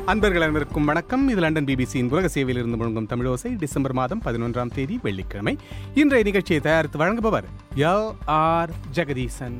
அன்பர்கள் அனைவருக்கும் வணக்கம் இது லண்டன் பிபிசியின் உலக சேவையில் இருந்து முழங்கும் தமிழோசை டிசம்பர் மாதம் பதினொன்றாம் தேதி வெள்ளிக்கிழமை இன்றைய நிகழ்ச்சியை தயாரித்து வழங்குபவர் எல் ஆர் ஜெகதீசன்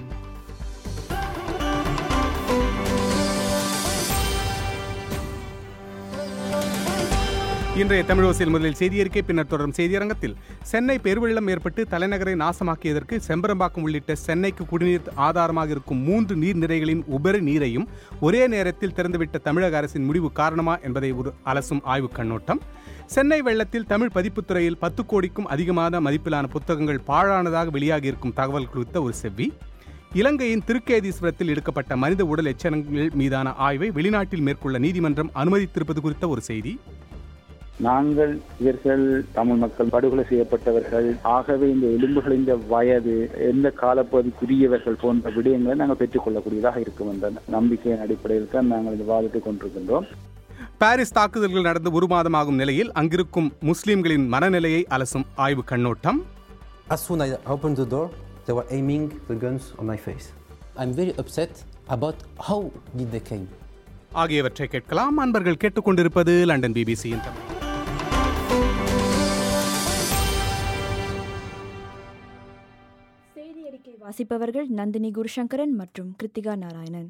இன்றைய தமிழோசையில் முதலில் செய்தியறிக்கை பின்னர் தொடரும் செய்தியரங்கத்தில் சென்னை பெருவெள்ளம் ஏற்பட்டு தலைநகரை நாசமாக்கியதற்கு செம்பரம்பாக்கம் உள்ளிட்ட சென்னைக்கு குடிநீர் ஆதாரமாக இருக்கும் மூன்று நீர்நிலைகளின் உபரி நீரையும் ஒரே நேரத்தில் திறந்துவிட்ட தமிழக அரசின் முடிவு காரணமா என்பதை ஒரு அலசும் ஆய்வுக் கண்ணோட்டம் சென்னை வெள்ளத்தில் தமிழ் பதிப்புத்துறையில் பத்து கோடிக்கும் அதிகமான மதிப்பிலான புத்தகங்கள் பாழானதாக வெளியாகியிருக்கும் தகவல் குறித்த ஒரு செவ்வி இலங்கையின் திருக்கேதீஸ்வரத்தில் எடுக்கப்பட்ட மனித உடல் எச்சரங்கள் மீதான ஆய்வை வெளிநாட்டில் மேற்கொள்ள நீதிமன்றம் அனுமதித்திருப்பது குறித்த ஒரு செய்தி நாங்கள் இவர்கள் தமிழ் மக்கள் படுகொலை செய்யப்பட்டவர்கள் ஆகவே இந்த எலும்புகளின் வயது எந்த காலப்பகுதிக்குரியவர்கள் போன்ற விடயங்களை நாங்கள் பெற்றுக்கொள்ளக்கூடியதாக இருக்கும் என்ற நம்பிக்கையின் அடிப்படையில் தான் நாங்கள் இந்த வாதத்தை கொண்டிருக்கின்றோம் பாரிஸ் தாக்குதல்கள் நடந்து ஒரு மாதமாகும் நிலையில் அங்கிருக்கும் முஸ்லிம்களின் மனநிலையை அலசும் ஆய்வு கண்ணோட்டம் As soon as I opened the door, they were aiming the guns on my face. I'm very upset about how did they came. ஆகியவற்றை கேட்கலாம் அன்பர்கள் கேட்டுக்கொண்டிருப்பது லண்டன் பிபிசியின் தமிழ் செய்தி அறிக்கை வாசிப்பவர்கள் நந்தினி குருசங்கரன் மற்றும் கிருத்திகா நாராயணன்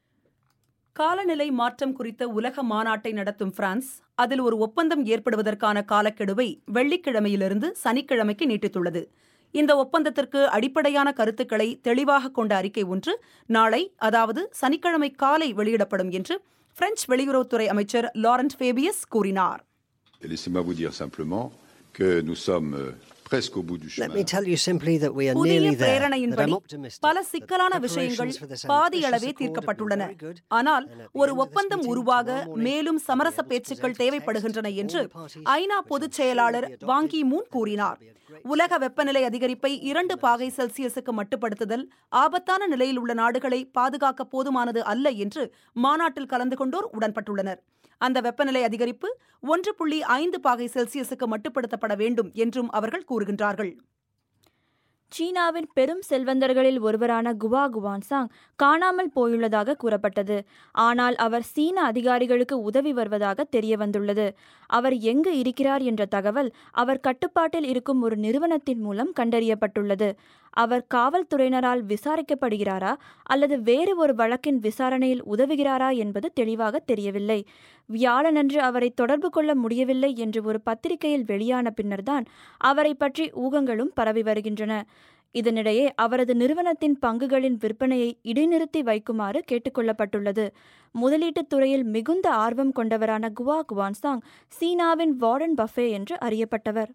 காலநிலை மாற்றம் குறித்த உலக மாநாட்டை நடத்தும் பிரான்ஸ் அதில் ஒரு ஒப்பந்தம் ஏற்படுவதற்கான காலக்கெடுவை வெள்ளிக்கிழமையிலிருந்து சனிக்கிழமைக்கு நீட்டித்துள்ளது இந்த ஒப்பந்தத்திற்கு அடிப்படையான கருத்துக்களை தெளிவாக கொண்ட அறிக்கை ஒன்று நாளை அதாவது சனிக்கிழமை காலை வெளியிடப்படும் என்று பிரெஞ்சு வெளியுறவுத்துறை அமைச்சர் லாரண்ட் ஃபேபியஸ் கூறினார் Et Laissez-moi vous dire simplement que nous sommes euh, presque au bout du Let chemin. me tell you simply that we are புதிய nearly there. That பிரேரணையின்படி I'm optimistic. பல that சிக்கலான the விஷயங்கள் preparations for this பாதி ambitious அளவே accord have been தீர்க்கப்பட்டுள்ளன very good. ஆனால் And at the ஒரு end of this ஒப்பந்தம் meeting உருவாக tomorrow morning, மேலும் we'll சமரச be able to பேச்சுக்கள் present a தேவைப்படுகின்றன text என்று to all parties, ஐநா which பொதுச் I'm sure செயலாளர் will be adopted. Ban Ki Moon கூறினார் உலக வெப்பநிலை அதிகரிப்பை இரண்டு பாகை செல்சியஸுக்கு மட்டுப்படுத்துதல் ஆபத்தான நிலையில் உள்ள நாடுகளை பாதுகாக்க போதுமானது அல்ல என்று மாநாட்டில் கலந்து கொண்டோர் உடன்பட்டுள்ளனர் அந்த வெப்பநிலை அதிகரிப்பு ஒன்று புள்ளி ஐந்து பாகை செல்சியஸுக்கு மட்டுப்படுத்தப்பட வேண்டும் என்றும் அவர்கள் கூறுகின்றார்கள் சீனாவின் பெரும் செல்வந்தர்களில் ஒருவரான குவா குவான்சாங் காணாமல் போயுள்ளதாக கூறப்பட்டது ஆனால் அவர் சீன அதிகாரிகளுக்கு உதவி வருவதாக தெரிய வந்துள்ளது அவர் எங்கு இருக்கிறார் என்ற தகவல் அவர் கட்டுப்பாட்டில் இருக்கும் ஒரு நிறுவனத்தின் மூலம் கண்டறியப்பட்டுள்ளது அவர் காவல்துறையினரால் விசாரிக்கப்படுகிறாரா அல்லது வேறு ஒரு வழக்கின் விசாரணையில் உதவுகிறாரா என்பது தெளிவாக தெரியவில்லை வியாழனன்று அவரை தொடர்பு கொள்ள முடியவில்லை என்று ஒரு பத்திரிகையில் வெளியான பின்னர்தான் அவரை பற்றி ஊகங்களும் பரவி வருகின்றன இதனிடையே அவரது நிறுவனத்தின் பங்குகளின் விற்பனையை இடைநிறுத்தி வைக்குமாறு கேட்டுக்கொள்ளப்பட்டுள்ளது முதலீட்டுத் துறையில் மிகுந்த ஆர்வம் கொண்டவரான குவா குவான்சாங் சீனாவின் வாரன் பஃபே என்று அறியப்பட்டவர்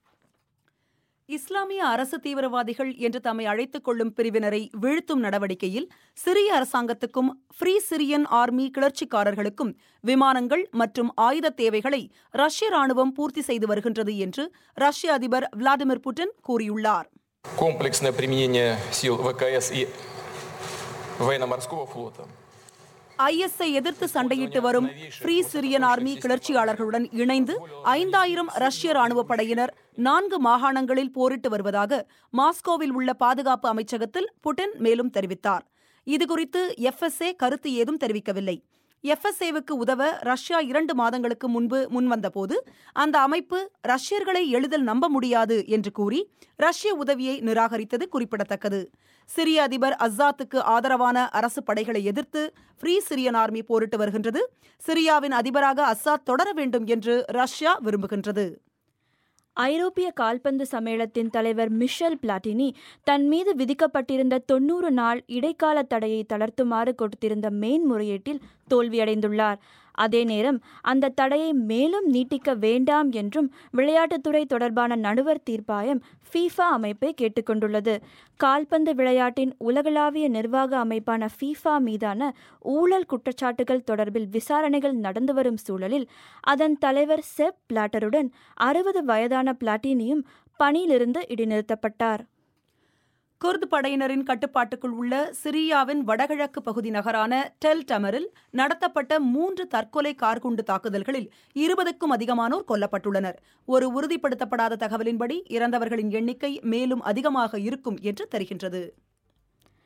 இஸ்லாமிய அரசு தீவிரவாதிகள் என்று தம்மை அழைத்துக் கொள்ளும் பிரிவினரை வீழ்த்தும் நடவடிக்கையில் சிரிய அரசாங்கத்துக்கும் ஃப்ரீ சிரியன் ஆர்மி கிளர்ச்சிக்காரர்களுக்கும் விமானங்கள் மற்றும் ஆயுத தேவைகளை ரஷ்ய ராணுவம் பூர்த்தி செய்து வருகின்றது என்று ரஷ்ய அதிபர் விளாடிமிர் புட்டின் கூறியுள்ளார் комплексное применение сил ВКС и военно-морского флота. ஐஎஸ்ஐ எதிர்த்து சண்டையிட்டு வரும் ஃப்ரீ சிரியன் ஆர்மி கிளர்ச்சியாளர்களுடன் இணைந்து ஐந்தாயிரம் ரஷ்ய ராணுவ படையினர் நான்கு மாகாணங்களில் போரிட்டு வருவதாக மாஸ்கோவில் உள்ள பாதுகாப்பு அமைச்சகத்தில் புட்டின் மேலும் தெரிவித்தார் இதுகுறித்து எஃப்எஸ்ஏ கருத்து ஏதும் தெரிவிக்கவில்லை எஃப்எஸ்ஏவுக்கு உதவ ரஷ்யா இரண்டு மாதங்களுக்கு முன்பு முன்வந்தபோது அந்த அமைப்பு ரஷ்யர்களை எளிதில் நம்ப முடியாது என்று கூறி ரஷ்ய உதவியை நிராகரித்தது குறிப்பிடத்தக்கது சிரிய அதிபர் அஸ்ஸாத்துக்கு ஆதரவான அரசு படைகளை எதிர்த்து ஃப்ரீ சிரியன் ஆர்மி போரிட்டு வருகின்றது சிரியாவின் அதிபராக அஸ்ஸாத் தொடர வேண்டும் என்று ரஷ்யா விரும்புகின்றது ஐரோப்பிய கால்பந்து சம்மேளத்தின் தலைவர் மிஷல் பிளாட்டினி தன் மீது விதிக்கப்பட்டிருந்த தொன்னூறு நாள் இடைக்கால தடையை தளர்த்துமாறு கொடுத்திருந்த மேன்முறையீட்டில் தோல்வியடைந்துள்ளார் அதே நேரம் அந்த தடையை மேலும் நீட்டிக்க வேண்டாம் என்றும் விளையாட்டுத்துறை தொடர்பான நடுவர் தீர்ப்பாயம் ஃபீஃபா அமைப்பை கேட்டுக்கொண்டுள்ளது கால்பந்து விளையாட்டின் உலகளாவிய நிர்வாக அமைப்பான ஃபீஃபா மீதான ஊழல் குற்றச்சாட்டுகள் தொடர்பில் விசாரணைகள் நடந்து வரும் சூழலில் அதன் தலைவர் செப் பிளாட்டருடன் அறுபது வயதான பிளாட்டினியும் பணியிலிருந்து இடைநிறுத்தப்பட்டார் குர்து படையினரின் கட்டுப்பாட்டுக்குள் உள்ள சிரியாவின் வடகிழக்கு பகுதி நகரான டெல் டமரில் நடத்தப்பட்ட மூன்று தற்கொலை கார்குண்டு தாக்குதல்களில் இருபதுக்கும் அதிகமானோர் கொல்லப்பட்டுள்ளனர் ஒரு உறுதிப்படுத்தப்படாத தகவலின்படி இறந்தவர்களின் எண்ணிக்கை மேலும் அதிகமாக இருக்கும் என்று தெரிகின்றது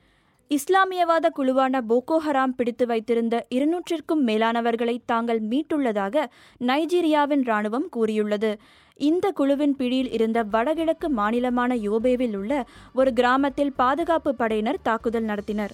இஸ்லாமியவாத குழுவான போகோ ஹராம் பிடித்து வைத்திருந்த இருநூற்றிற்கும் மேலானவர்களை தாங்கள் மீட்டுள்ளதாக நைஜீரியாவின் ராணுவம் கூறியுள்ளது இந்த குழுவின் பிடியில் இருந்த வடகிழக்கு மாநிலமான யோபேவில் உள்ள ஒரு கிராமத்தில் பாதுகாப்பு படையினர் தாக்குதல் நடத்தினர்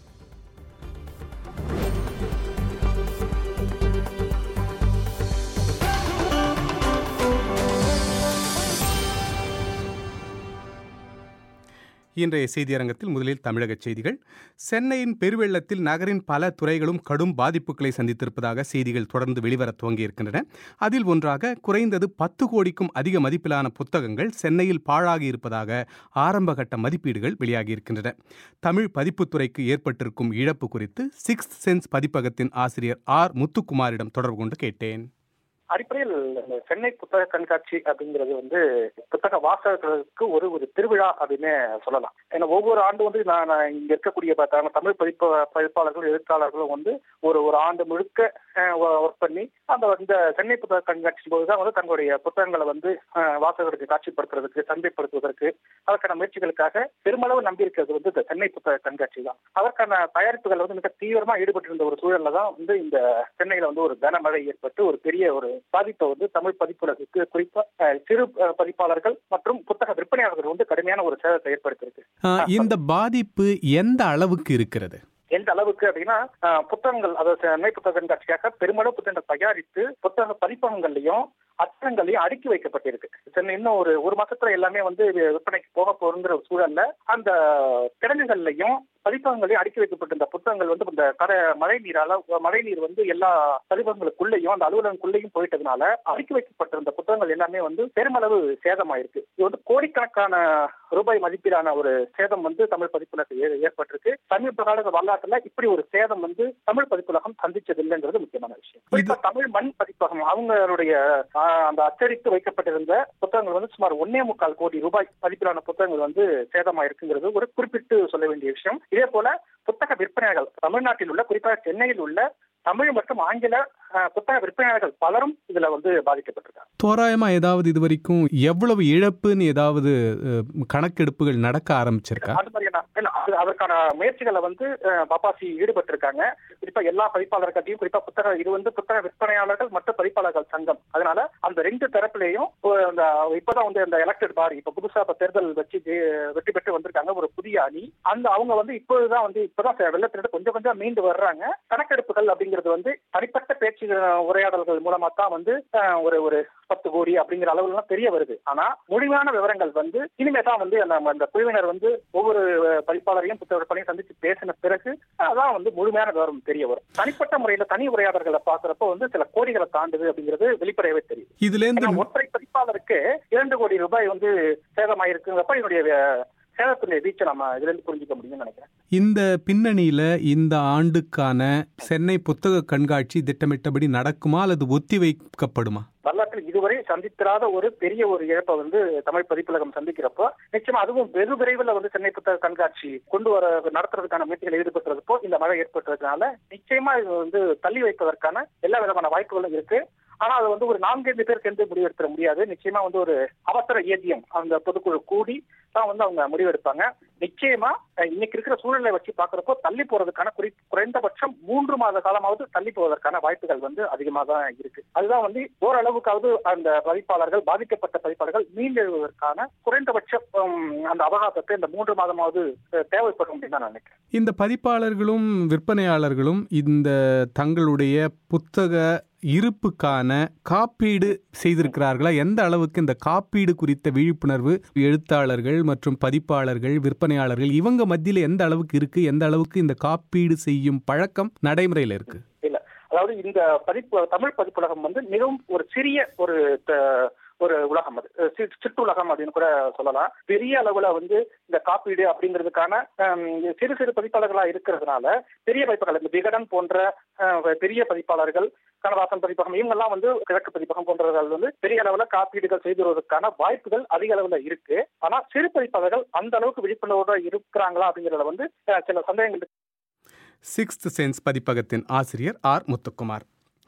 இன்றைய செய்தியரங்கத்தில் முதலில் தமிழகச் செய்திகள் சென்னையின் பெருவெள்ளத்தில் நகரின் பல துறைகளும் கடும் பாதிப்புகளை சந்தித்திருப்பதாக செய்திகள் தொடர்ந்து வெளிவர துவங்கியிருக்கின்றன அதில் ஒன்றாக குறைந்தது பத்து கோடிக்கும் அதிக மதிப்பிலான புத்தகங்கள் சென்னையில் பாழாகி இருப்பதாக ஆரம்பகட்ட மதிப்பீடுகள் வெளியாகியிருக்கின்றன தமிழ் பதிப்புத்துறைக்கு ஏற்பட்டிருக்கும் இழப்பு குறித்து சிக்ஸ் சென்ஸ் பதிப்பகத்தின் ஆசிரியர் ஆர் முத்துக்குமாரிடம் தொடர்பு கொண்டு கேட்டேன் அடிப்படையில் இந்த சென்னை புத்தக கண்காட்சி அப்படிங்கிறது வந்து புத்தக வாசகர்களுக்கு ஒரு ஒரு திருவிழா அப்படின்னு சொல்லலாம் ஏன்னா ஒவ்வொரு ஆண்டு வந்து நான் நான் இங்க இருக்கக்கூடிய பார்த்தா தமிழ் பதிப்பு பதிப்பாளர்களும் எழுத்தாளர்களும் வந்து ஒரு ஒரு ஆண்டு முழுக்க ஒர்க் பண்ணி அந்த இந்த சென்னை புத்தக கண்காட்சி போதுதான் வந்து தங்களுடைய புத்தகங்களை வந்து அஹ், வாசகருக்கு காட்சிப்படுத்துறதுக்கு சந்தைப்படுத்துவதற்கு அதற்கான முயற்சிகளுக்காக பெருமளவு நம்பி இருக்கிறது வந்து இந்த சென்னை புத்தக கண்காட்சி தான் அதற்கான தயாரிப்புகள் வந்து மிக தீவிரமா ஈடுபட்டு இருந்த ஒரு சூழல்ல தான் வந்து இந்த சென்னையில வந்து ஒரு கனமழை ஏற்பட்டு ஒரு பெரிய ஒரு பாதிப்பை வந்து தமிழ் பதிப்புலகுக்கு குறிப்பா அஹ், சிறு அஹ், பதிப்பாளர்கள் மற்றும் புத்தக விற்பனையாளர்கள் வந்து கடுமையான ஒரு சேதத்தை ஏற்படுத்தியிருக்கு ஆஹ், இந்த பாதிப்பு எந்த அளவுக்கு இருக்கிறது எந்த அளவுக்கு அப்படின்னா அஹ், புத்தகங்கள் அதாவது சென்னை புத்தக கண்காட்சிக்காக பெருமளவு புத்தகங்கள் தயாரித்து புத்தக பதிப்பகங்கள்லையும் அச்சகங்களையும் அடுக்கி வைக்கப்பட்டிருக்கு சென்னை இன்னும் ஒரு ஒரு மாசத்துல எல்லாமே வந்து விற்பனைக்கு போக போகிற ஒரு சூழல்ல அந்த கிடங்குகள்லையும் பதிப்பகங்களையும் அடுக்கி வைக்கப்பட்டிருந்த புத்தகங்கள் வந்து இந்த கரை மழை நீரால மழை நீர் வந்து எல்லா பதிப்பகங்களுக்குள்ளேயும் அந்த அலுவலகங்களுக்குள்ளேயும் போயிட்டதுனால அடுக்கி வைக்கப்பட்டிருந்த புத்தகங்கள் எல்லாமே வந்து பெருமளவு சேதமாயிருக்கு இது வந்து கோடிக்கணக்கான ரூபாய் மதிப்பிலான ஒரு சேதம் வந்து தமிழ் பதிப்புலகம் ஏ- ஏற்பட்டிருக்கு சமீப கால வரலாற்றுல இப்படி ஒரு சேதம் வந்து தமிழ் பதிப்புலகம் சந்திச்சது இல்லைங்கிறது முக்கியமான விஷயம் குறிப்பா தமிழ் மண் பதிப்பகம் அவங்களுடைய ஆஹ், அந்த அச்சடித்து வைக்கப்பட்டிருந்த புத்தகங்கள் வந்து சுமார் ஒன்னே முக்கால் கோடி ரூபாய் மதிப்பிலான புத்தகங்கள் வந்து சேதமாயிருக்குங்கிறது ஒரு குறிப்பிட்டு சொல்ல வேண்டிய விஷயம் இதே போல புத்தக விற்பனையாளர்கள் தமிழ்நாட்டில் உள்ள குறிப்பாக சென்னையில் உள்ள தமிழ் மற்றும் ஆங்கில ஆஹ், புத்தக விற்பனையாளர்கள் பலரும் இதுல வந்து பாதிக்கப்பட்டிருக்காங்க தோராயமா ஏதாவது இது வரைக்கும் எவ்வளவு இழப்புன்னு ஏதாவது அஹ், கணக்கெடுப்புகள் நடக்க ஆரம்பிச்சிருக்கா அது மாதிரியான இல்ல, அது- அதற்கான முயற்சிகளை வந்து அஹ், பாப்பாசி ஈடுபட்டிருக்காங்க குறிப்பா எல்லா பதிப்பாளர்களையும் குறிப்பா புத்தக இது வந்து புத்தக விற்பனையாளர்கள் மற்றும் பதிப்பாளர்கள் சங்கம் அதனால அந்த ரெண்டு தரப்புலையும் ஒரு அந்த இப்பதான் வந்து அந்த எலெக்டட் பாடி இப்ப புதுசா இப்ப தேர்தல் வச்சு ஜெ- வெற்றி பெற்று வந்திருக்காங்க ஒரு புதிய அணி அந்த அவங்க வந்து இப்பொழுதுதான் வந்து இப்பதான் வெள்ளத்திலிருந்து கொஞ்சம் கொஞ்சம் மீண்டு வர்றாங்க கணக்கெடுப்புகள் அப்படிங்கிறது வந்து தனிப்பட்ட பேச்சு அஹ், உரையாடல்கள் மூலமா தான் வந்து அஹ், ஒரு ஒரு பத்து கோடி அப்படிங்கிற அளவுல எல்லாம் தெரிய வருது ஆனா முழுமையான விவரங்கள் வந்து இனிமே தான் வந்து நம்ம அந்த குழுவினர் வந்து ஒவ்வொரு அஹ், பதிப்பாளரையும் புத்தக விற்பனையும் சந்திச்சு பேசின பிறகு அதான் வந்து முழுமையான விவரம் தெரிய வரும் தனிப்பட்ட முறையில தனி உரையாடல்களை பாக்குறப்போ வந்து சில கோடிகளை தாண்டுது அப்படிங்கிறது வெளிப்படையவே தெரியும் இதுல இருந்து ஏன்னா ஒற்றை பதிப்பாளருக்கு இரண்டு கோடி ரூபாய் வந்து சேதமாயிருக்குங்கிறப்ப இதனுடைய அஹ், சேதத்தினுடைய வீச்சை நம்ம இதுல இருந்து புரிஞ்சுக்க முடியும்னு நினைக்கிறேன் இந்த பின்னணியில இந்த ஆண்டுக்கான சென்னை புத்தக கண்காட்சி திட்டமிட்டபடி நடக்குமா அல்லது ஒத்தி வைக்கப்படுமா வரலாற்றில் இதுவரை சந்தித்திராத ஒரு பெரிய ஒரு இழப்பை வந்து தமிழ் பதிப்பலகம் சந்திக்கிறப்போ நிச்சயமா அதுவும் வெகு விரைவில் வந்து சென்னை புத்தக கண்காட்சி கொண்டு வர நடத்துறதுக்கான முயற்சிகள் ஈடுபட்டுறதுப்போ இந்த மழை ஏற்பட்டதுனால நிச்சயமா இது வந்து தள்ளி வைப்பதற்கான எல்லா விதமான வாய்ப்புகளும் இருக்கு ஆனா அது வந்து ஒரு நான்கைந்து பேர் சேர்ந்து முடிவெடுத்துட முடியாது நிச்சயமா வந்து ஒரு அவசர ஏதியம் அந்த பொதுக்குழு கூடி தான் வந்து அவங்க முடிவெடுப்பாங்க நிச்சயமா அஹ், இன்னைக்கு இருக்கிற சூழ்நிலை வச்சு பாக்குறப்போ தள்ளி போறதுக்கான குறி குறைந்தபட்சம் மூன்று மாத காலமாவது தள்ளி போவதற்கான வாய்ப்புகள் வந்து அதிகமாக தான் இருக்கு அதுதான் வந்து ஓரளவுக்காவது அந்த பதிப்பாளர்கள் பாதிக்கப்பட்ட பதிப்பாளர்கள் மீண்டெழுவதற்கான குறைந்தபட்ச உம், அந்த அவகாசத்தை இந்த மூன்று மாதமாவது அஹ், தேவைப்படும் அப்படின்னு நான் நினைக்கிறேன் இந்த பதிப்பாளர்களும் விற்பனையாளர்களும் இந்த தங்களுடைய புத்தக இருப்புக்கான காப்பீடு செய்திருக்கிறார்களா எந்த அளவுக்கு இந்த காப்பீடு குறித்த விழிப்புணர்வு எழுத்தாளர்கள் மற்றும் பதிப்பாளர்கள் விற்பனையாளர்கள் இவங்க மத்தியில எந்த அளவுக்கு இருக்கு எந்த அளவுக்கு இந்த காப்பீடு செய்யும் பழக்கம் நடைமுறையில் இருக்கு இல்ல அதாவது இந்த பதிப்பு தமிழ் பதிப்புலகம் வந்து மிகவும் ஒரு சிறிய ஒரு த- ஒரு உலகம் அது அஹ் சி- சிற்றுலகம் அப்படின்னு கூட சொல்லலாம் பெரிய அளவுல வந்து இந்த காப்பீடு அப்படிங்கிறதுக்கான ஹம், சிறு சிறு பதிப்பாளர்களா இருக்கிறதுனால பெரிய பதிப்புகள் இந்த விகடன் போன்ற அஹ், பெரிய பதிப்பாளர்கள் கனவாசன் பதிப்பகம் இவங்கெல்லாம் வந்து கிழக்கு பதிப்பகம் போன்றவர்கள் வந்து பெரிய அளவுல காப்பீடுகள் செய்து வருவதற்கான வாய்ப்புகள் அதிக அளவுல இருக்கு ஆனா சிறு பதிப்பாளர்கள் அந்த அளவுக்கு விழிப்புணர்வோட இருக்கிறாங்களா அப்படிங்கறதுல வந்து அஹ், சில சந்தேகங்கள் சிக்ஸ்த் சென்ஸ் பதிப்பகத்தின் ஆசிரியர் ஆர் முத்துக்குமார்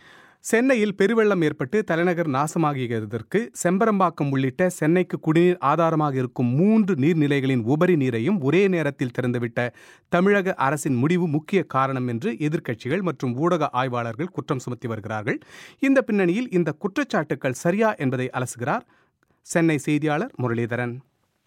சென்னையில் பெருவெள்ளம் ஏற்பட்டு தலைநகர் நாசமாகியதற்கு செம்பரம்பாக்கம் உள்ளிட்ட சென்னைக்கு குடிநீர் ஆதாரமாக இருக்கும் மூன்று நீர்நிலைகளின் உபரி நீரையும் ஒரே நேரத்தில் திறந்துவிட்ட தமிழக அரசின் முடிவு முக்கிய காரணம் என்று எதிர்க்கட்சிகள் மற்றும் ஊடக ஆய்வாளர்கள் குற்றம் சுமத்தி வருகிறார்கள் இந்த பின்னணியில் இந்த குற்றச்சாட்டுக்கள் சரியா என்பதை அலசுகிறார் சென்னை செய்தியாளர் முரளிதரன்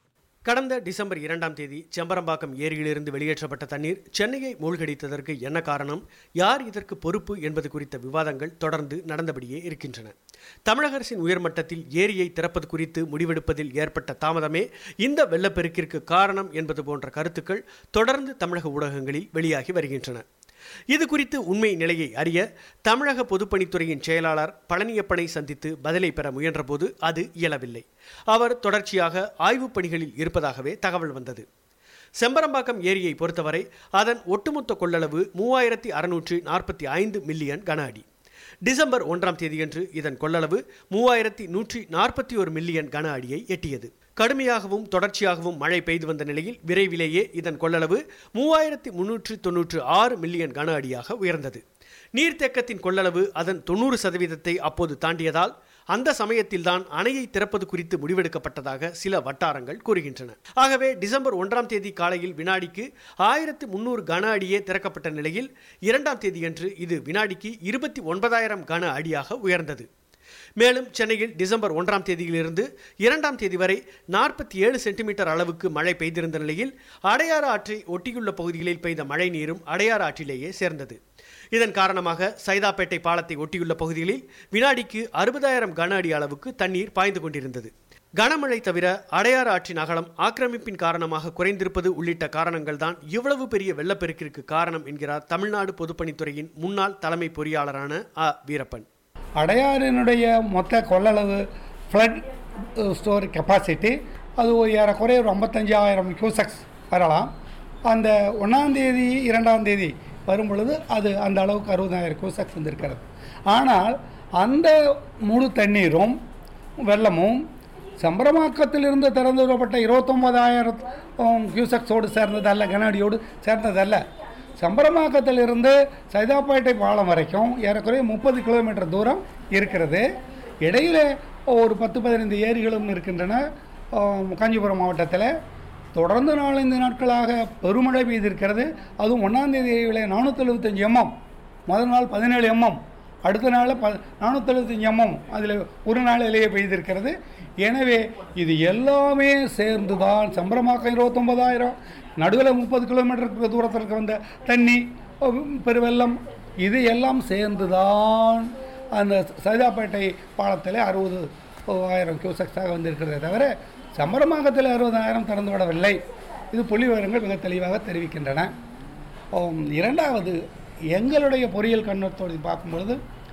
கடந்த டிசம்பர் இரண்டாம் தேதி செம்பரம்பாக்கம் ஏரியிலிருந்து வெளியேற்றப்பட்ட தண்ணீர் சென்னையை மூழ்கடித்ததற்கு என்ன காரணம் யார் இதற்கு பொறுப்பு என்பது குறித்த விவாதங்கள் தொடர்ந்து நடந்தபடியே இருக்கின்றன தமிழக அரசின் உயர்மட்டத்தில் ஏரியை திறப்பது குறித்து முடிவெடுப்பதில் ஏற்பட்ட தாமதமே இந்த வெள்ளப்பெருக்கிற்கு காரணம் என்பது போன்ற கருத்துக்கள் தொடர்ந்து தமிழக ஊடகங்களில் வெளியாகி வருகின்றன இது குறித்து உண்மை நிலையை அறிய தமிழக பொதுப்பணித்துறையின் செயலாளர் பழனியப்பனை சந்தித்து பதிலை பெற முயன்றபோது அது இயலவில்லை அவர் தொடர்ச்சியாக ஆய்வுப் பணிகளில் இருப்பதாகவே தகவல் வந்தது செம்பரம்பாக்கம் ஏரியை பொறுத்தவரை அதன் ஒட்டுமொத்த கொள்ளளவு மூவாயிரத்தி அறுநூற்று நாற்பத்தி ஐந்து மில்லியன் கன அடி டிசம்பர் ஒன்றாம் தேதியன்று இதன் கொள்ளளவு மூவாயிரத்தி நூற்றி நாற்பத்தி ஒரு மில்லியன் கன அடியை எட்டியது கடுமையாகவும் தொடர்ச்சியாகவும் மழை பெய்து வந்த நிலையில் விரைவிலேயே இதன் கொள்ளளவு மூவாயிரத்தி முன்னூற்று தொன்னூற்று ஆறு மில்லியன் கன அடியாக உயர்ந்தது நீர்த்தேக்கத்தின் கொள்ளளவு அதன் தொண்ணூறு சதவீதத்தை அப்போது தாண்டியதால் அந்த சமயத்தில்தான் அணையை திறப்பது குறித்து முடிவெடுக்கப்பட்டதாக சில வட்டாரங்கள் கூறுகின்றன ஆகவே டிசம்பர் ஒன்றாம் தேதி காலையில் வினாடிக்கு ஆயிரத்து முன்னூறு கன அடியே திறக்கப்பட்ட நிலையில் இரண்டாம் தேதியன்று இது வினாடிக்கு இருபத்தி ஒன்பதாயிரம் கன அடியாக உயர்ந்தது மேலும் சென்னையில் டிசம்பர் ஒன்றாம் தேதியிலிருந்து இரண்டாம் தேதி வரை நாற்பத்தி ஏழு சென்டிமீட்டர் அளவுக்கு மழை பெய்திருந்த நிலையில் அடையாறு ஆற்றை ஒட்டியுள்ள பகுதிகளில் பெய்த மழை நீரும் அடையாறு ஆற்றிலேயே சேர்ந்தது இதன் காரணமாக சைதாப்பேட்டை பாலத்தை ஒட்டியுள்ள பகுதிகளில் வினாடிக்கு அறுபதாயிரம் கன அடி அளவுக்கு தண்ணீர் பாய்ந்து கொண்டிருந்தது கனமழை தவிர அடையாறு ஆற்றின் அகலம் ஆக்கிரமிப்பின் காரணமாக குறைந்திருப்பது உள்ளிட்ட காரணங்கள் தான் இவ்வளவு பெரிய வெள்ளப்பெருக்கிற்கு காரணம் என்கிறார் தமிழ்நாடு பொதுப்பணித்துறையின் முன்னாள் தலைமை பொறியாளரான அ வீரப்பன் அடையாறினுடைய மொத்த கொள்ளளவு ஃப்ளட் ஸ்டோர் கெப்பாசிட்டி அது ஒரு ஏறக்குறைய ஒரு ஐம்பத்தஞ்சாயிரம் கியூசக்ஸ் வரலாம் அந்த ஒன்றாந்தேதி இரண்டாம் தேதி வரும் பொழுது அது அந்த அளவுக்கு அறுபதாயிரம் கியூசக்ஸ் வந்திருக்கிறது ஆனால் அந்த முழு தண்ணீரும் வெள்ளமும் சம்பரமாக்கத்திலிருந்து திறந்து விடப்பட்ட இருபத்தொம்பதாயிரம் கியூசக்ஸோடு சேர்ந்ததல்ல கனஅடியோடு சேர்ந்ததல்ல சம்பரமாக்கத்திலிருந்து சைதாப்பேட்டை பாலம் வரைக்கும் ஏறக்குறைய முப்பது கிலோமீட்டர் தூரம் இருக்கிறது இடையில் ஒரு பத்து பதினைந்து ஏரிகளும் இருக்கின்றன காஞ்சிபுரம் மாவட்டத்தில் தொடர்ந்து நாலஞ்சு நாட்களாக பெருமழை பெய்திருக்கிறது அதுவும் ஒன்றாந்தேதியில் நானூற்றி எழுபத்தஞ்சி எம்எம் முதல் நாள் பதினேழு எம்எம் அடுத்த நாள் ப நானூற்றி எழுபத்தஞ்சி எம்எம் அதில் ஒரு நாளிலேயே பெய்திருக்கிறது எனவே இது எல்லாமே சேர்ந்து தான் சம்பரமாக்கம் இருபத்தொம்பதாயிரம் நடுவில் முப்பது கிலோமீட்டருக்கு தூரத்திற்கு வந்த தண்ணி பெருவெள்ளம் இது எல்லாம் சேர்ந்து தான் அந்த சைதாப்பேட்டை பாலத்தில் அறுபது ஆயிரம் கியூசக்ஸாக வந்திருக்கிறதே தவிர சம்பரமாகத்தில் அறுபதாயிரம் திறந்து விடவில்லை இது புள்ளி விவரங்கள் மிக தெளிவாக தெரிவிக்கின்றன இரண்டாவது எங்களுடைய பொறியியல் கண்ணோட்டத்தோடு பார்க்கும்பொழுது